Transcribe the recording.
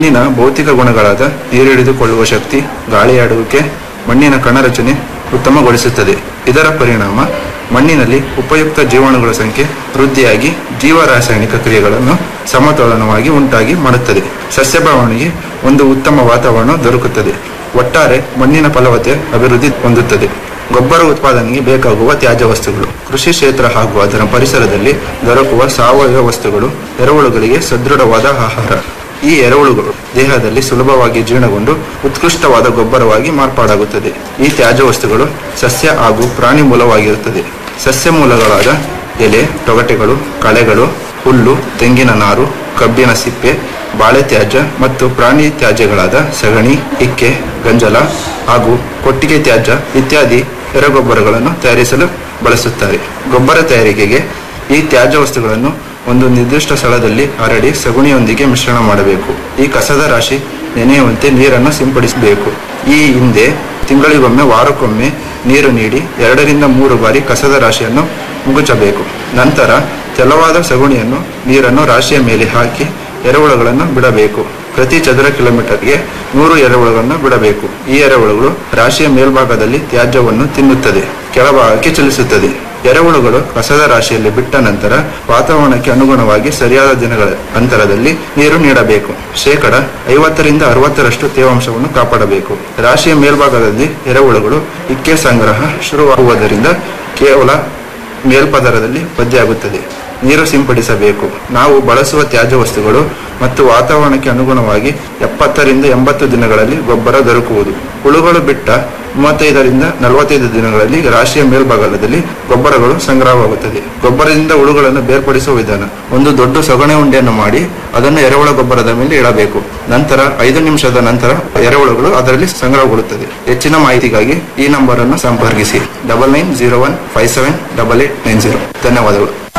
ಮಣ್ಣಿನ ಭೌತಿಕ ಗುಣಗಳಾದ ನೀರಿಳಿದುಕೊಳ್ಳುವ ಶಕ್ತಿ ಗಾಳಿಯಾಡುವಿಕೆ ಮಣ್ಣಿನ ಕಣರಚನೆ ಉತ್ತಮಗೊಳಿಸುತ್ತದೆ ಇದರ ಪರಿಣಾಮ ಮಣ್ಣಿನಲ್ಲಿ ಉಪಯುಕ್ತ ಜೀವಾಣುಗಳ ಸಂಖ್ಯೆ ವೃದ್ಧಿಯಾಗಿ ಜೀವರಾಸಾಯನಿಕ ಕ್ರಿಯೆಗಳನ್ನು ಸಮತೋಲನವಾಗಿ ಉಂಟಾಗಿ ಮಾಡುತ್ತದೆ ಸಸ್ಯ ಬೆಳವಣಿಗೆ ಒಂದು ಉತ್ತಮ ವಾತಾವರಣ ದೊರಕುತ್ತದೆ ಒಟ್ಟಾರೆ ಮಣ್ಣಿನ ಫಲವತ್ತೆ ಅಭಿವೃದ್ಧಿ ಹೊಂದುತ್ತದೆ ಗೊಬ್ಬರ ಉತ್ಪಾದನೆಗೆ ಬೇಕಾಗುವ ತ್ಯಾಜ್ಯ ವಸ್ತುಗಳು ಕೃಷಿ ಕ್ಷೇತ್ರ ಹಾಗೂ ಅದರ ಪರಿಸರದಲ್ಲಿ ದೊರಕುವ ಸಾವಯವ ವಸ್ತುಗಳು ಎರೆಹುಳುಗಳಿಗೆ ಸದೃಢವಾದ ಆಹಾರ ಈ ಎರೆಹುಳುಗಳು ದೇಹದಲ್ಲಿ ಸುಲಭವಾಗಿ ಜೀರ್ಣಗೊಂಡು ಉತ್ಕೃಷ್ಟವಾದ ಗೊಬ್ಬರವಾಗಿ ಮಾರ್ಪಾಡಾಗುತ್ತದೆ ಈ ತ್ಯಾಜ್ಯ ವಸ್ತುಗಳು ಸಸ್ಯ ಹಾಗೂ ಪ್ರಾಣಿ ಮೂಲವಾಗಿರುತ್ತದೆ ಸಸ್ಯ ಮೂಲಗಳಾದ ಎಲೆ ತೊಗಟೆಗಳು ಕಳೆಗಳು ಹುಲ್ಲು ತೆಂಗಿನ ನಾರು ಕಬ್ಬಿನ ಸಿಪ್ಪೆ ಬಾಳೆ ತ್ಯಾಜ್ಯ ಮತ್ತು ಪ್ರಾಣಿ ತ್ಯಾಜ್ಯಗಳಾದ ಸಗಣಿ ಇಕ್ಕೆ ಗಂಜಲ ಹಾಗೂ ಕೊಟ್ಟಿಗೆ ತ್ಯಾಜ್ಯ ಇತ್ಯಾದಿ ಎರೆಗೊಬ್ಬರಗಳನ್ನು ತಯಾರಿಸಲು ಬಳಸುತ್ತಾರೆ ಗೊಬ್ಬರ ತಯಾರಿಕೆಗೆ ಈ ತ್ಯಾಜ್ಯ ವಸ್ತುಗಳನ್ನು ಒಂದು ನಿರ್ದಿಷ್ಟ ಸ್ಥಳದಲ್ಲಿ ಹರಡಿ ಸಗುಣಿಯೊಂದಿಗೆ ಮಿಶ್ರಣ ಮಾಡಬೇಕು ಈ ಕಸದ ರಾಶಿ ನೆನೆಯುವಂತೆ ನೀರನ್ನು ಸಿಂಪಡಿಸಬೇಕು ಈ ಹಿಂದೆ ತಿಂಗಳಿಗೊಮ್ಮೆ ವಾರಕ್ಕೊಮ್ಮೆ ನೀರು ನೀಡಿ ಎರಡರಿಂದ ಮೂರು ಬಾರಿ ಕಸದ ರಾಶಿಯನ್ನು ಮುಗುಚಬೇಕು ನಂತರ ತೆಲವಾದ ಸಗುಣಿಯನ್ನು ನೀರನ್ನು ರಾಶಿಯ ಮೇಲೆ ಹಾಕಿ ಎರೆಹುಳುಗಳನ್ನು ಬಿಡಬೇಕು ಪ್ರತಿ ಚದರ ಕಿಲೋಮೀಟರ್ಗೆ ನೂರು ಎರೆಹುಳುಗಳನ್ನು ಬಿಡಬೇಕು ಈ ಎರೆಹುಳುಗಳು ರಾಶಿಯ ಮೇಲ್ಭಾಗದಲ್ಲಿ ತ್ಯಾಜ್ಯವನ್ನು ತಿನ್ನುತ್ತದೆ ಕೆಳಭಾಗಕ್ಕೆ ಚಲಿಸುತ್ತದೆ ಎರೆಹುಳುಗಳು ಕಸದ ರಾಶಿಯಲ್ಲಿ ಬಿಟ್ಟ ನಂತರ ವಾತಾವರಣಕ್ಕೆ ಅನುಗುಣವಾಗಿ ಸರಿಯಾದ ದಿನಗಳ ಅಂತರದಲ್ಲಿ ನೀರು ನೀಡಬೇಕು ಶೇಕಡ ಐವತ್ತರಿಂದ ಅರವತ್ತರಷ್ಟು ತೇವಾಂಶವನ್ನು ಕಾಪಾಡಬೇಕು ರಾಶಿಯ ಮೇಲ್ಭಾಗದಲ್ಲಿ ಎರೆಹುಳುಗಳು ಇಕ್ಕೆ ಸಂಗ್ರಹ ಶುರುವಾಗುವುದರಿಂದ ಕೇವಲ ಮೇಲ್ಪದರದಲ್ಲಿ ಪದ್ಯವಾಗುತ್ತದೆ ನೀರು ಸಿಂಪಡಿಸಬೇಕು ನಾವು ಬಳಸುವ ತ್ಯಾಜ್ಯ ವಸ್ತುಗಳು ಮತ್ತು ವಾತಾವರಣಕ್ಕೆ ಅನುಗುಣವಾಗಿ ಎಪ್ಪತ್ತರಿಂದ ಎಂಬತ್ತು ದಿನಗಳಲ್ಲಿ ಗೊಬ್ಬರ ದೊರಕುವುದು ಹುಳುಗಳು ಬಿಟ್ಟ ಮೂವತ್ತೈದರಿಂದ ನಲವತ್ತೈದು ದಿನಗಳಲ್ಲಿ ರಾಶಿಯ ಮೇಲ್ಭಾಗದಲ್ಲಿ ಗೊಬ್ಬರಗಳು ಸಂಗ್ರಹವಾಗುತ್ತದೆ ಗೊಬ್ಬರದಿಂದ ಹುಳುಗಳನ್ನು ಬೇರ್ಪಡಿಸುವ ವಿಧಾನ ಒಂದು ದೊಡ್ಡ ಸೊಗಣೆ ಉಂಡೆಯನ್ನು ಮಾಡಿ ಅದನ್ನು ಎರೆಹುಳ ಗೊಬ್ಬರದ ಮೇಲೆ ಇಡಬೇಕು ನಂತರ ಐದು ನಿಮಿಷದ ನಂತರ ಎರೆಹುಳುಗಳು ಅದರಲ್ಲಿ ಸಂಗ್ರಹಗೊಳ್ಳುತ್ತದೆ ಹೆಚ್ಚಿನ ಮಾಹಿತಿಗಾಗಿ ಈ ನಂಬರ್ ಅನ್ನು ಸಂಪರ್ಕಿಸಿ double nine zero one five seven double eight nine zero ಧನ್ಯವಾದಗಳು